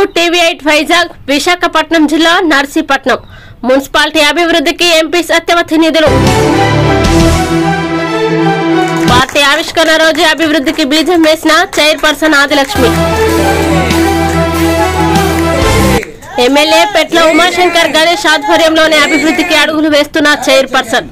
TV eight Vizag Visakhapatnam జిల్లా Narsipatnam municipality అభివృద్ధికి MP Satyavathi నిధులు పార్టీ ఆవిష్కరణ రోజు అభివృద్ధికి బీజం వేసిన చైర్పర్సన్ ఆదిలక్ష్మి ఎమ్మెల్యే పెట్ల ఉమాశంకర్ గణేష్ ఆధ్వర్యంలోని అభివృద్ధికి అడుగులు వేస్తున్న చైర్పర్సన్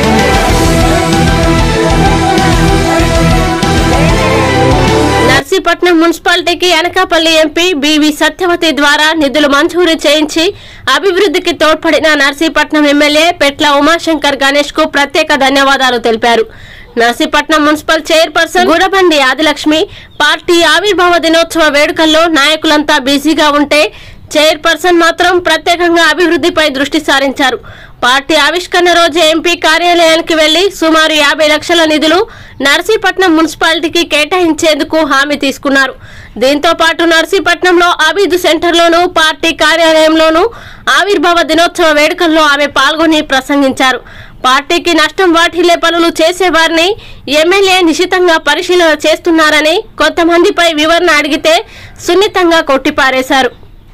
నర్సీపట్నం మున్సిపాలిటీకి అనకాపల్లి ఎంపీ బివి సత్యవతి ద్వారా నిధులు మంజూరు చేయించి అభివృద్ధికి తోడ్పడిన నర్సీపట్నం ఎమ్మెల్యే పెట్ల ఉమాశంకర్ గణేష్ కు ప్రత్యేక ధన్యవాదాలు తెలిపారు Narsipatnam municipal chairperson Gudabandi Adilakshmi party ఆవిర్భావ దినోత్సవ వేడుకల్లో నాయకులంతా బిజీగా ఉంటే చైర్పర్సన్ మాత్రం ప్రత్యేకంగా అభివృద్ధిపై దృష్టి సారించారు పార్టీ ఆవిష్కరణ రోజు ఎంపీ కార్యాలయానికి వెళ్లి సుమారు యాభై లక్షల నిధులు నర్సీపట్నం మున్సిపాలిటీకి కేటాయించేందుకు హామీ తీసుకున్నారు దీంతో పాటు నర్సీపట్నంలో అభివృద్ధి సెంటర్లోనూ పార్టీ కార్యాలయంలోనూ ఆవిర్భావ దినోత్సవ వేడుకల్లో ఆమె పాల్గొని ప్రసంగించారు పార్టీకి నష్టం వాటిల్లే పనులు చేసేవారిని ఎమ్మెల్యే నిశితంగా పరిశీలన చేస్తున్నారని కొంతమందిపై వివరణ అడిగితే సున్నితంగా కొట్టిపారేశారు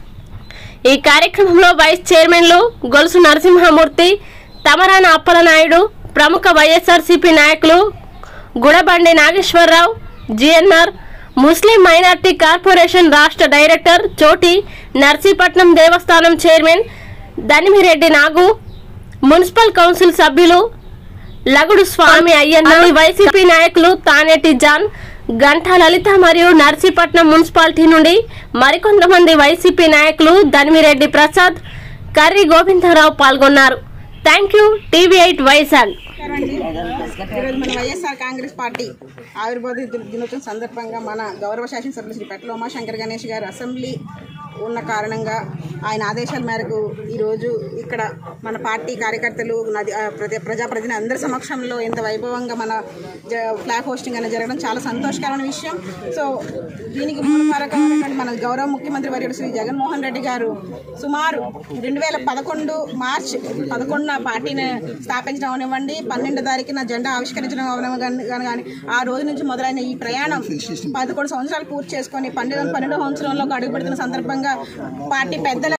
ఈ కార్యక్రమంలో వైస్ చైర్మన్లు గొలుసు నరసింహమూర్తి తమరాన అప్పలనాయుడు ప్రముఖ వైఎస్ఆర్సీపీ నాయకులు Gudabandi Nageswara Rao GNR Muslim minority corporation రాష్ట్ర డైరెక్టర్ చోటి నర్సీపట్నం దేవస్థానం chairman Danimireddy Nagu municipal council సభ్యులు లగుడు స్వామి అయ్యన్న వైసీపీ నాయకులు తానేటి జాన్ గంటా లలిత మరియు నర్సీపట్నం మున్సిపాలిటీ నుండి మరికొంతమంది వైసీపీ నాయకులు ధనిమిరెడ్డి ప్రసాద్ కర్రి గోవిందరావు పాల్గొన్నారు thank you TV eight Vizag ఈరోజు మన వైఎస్ఆర్ కాంగ్రెస్ పార్టీ ఆవిర్భావ దిన- దినోత్సవం సందర్భంగా మన గౌరవ శాసనసభ్యులు శ్రీ పెట్ల ఉమాశంకర్ గణేష్ గారు అసెంబ్లీ ఉన్న కారణంగా ఆయన ఆదేశాల మేరకు ఈరోజు ఇక్కడ మన పార్టీ కార్యకర్తలు నది ఆ, ప్రజా ప్రజాప్రతినిధి అందరి సమక్షంలో ఇంత వైభవంగా మన జ ఫ్లాగ్ హోస్టింగ్ అనేది జరగడం చాలా సంతోషకరమైన విషయం సో దీనికి మూలకారకమైనటువంటి మన గౌరవ ముఖ్యమంత్రి వర్యుడు శ్రీ జగన్మోహన్ రెడ్డి గారు సుమారు రెండు వేల పదకొండు మార్చ్ పదకొండున పార్టీని స్థాపించడం అవనివ్వండి పన్నెండు తారీఖున జెండా ఆవిష్కరించడం అవనివ్వండి కానీ ఆ రోజు నుంచి మొదలైన ఈ ప్రయాణం పదకొండు సంవత్సరాలు పూర్తి చేసుకొని పన్నెండు పన్నెండు సంవత్సరంలోకి అడుగుపెడుతున్న సందర్భంగా పార్టీ పెద్దల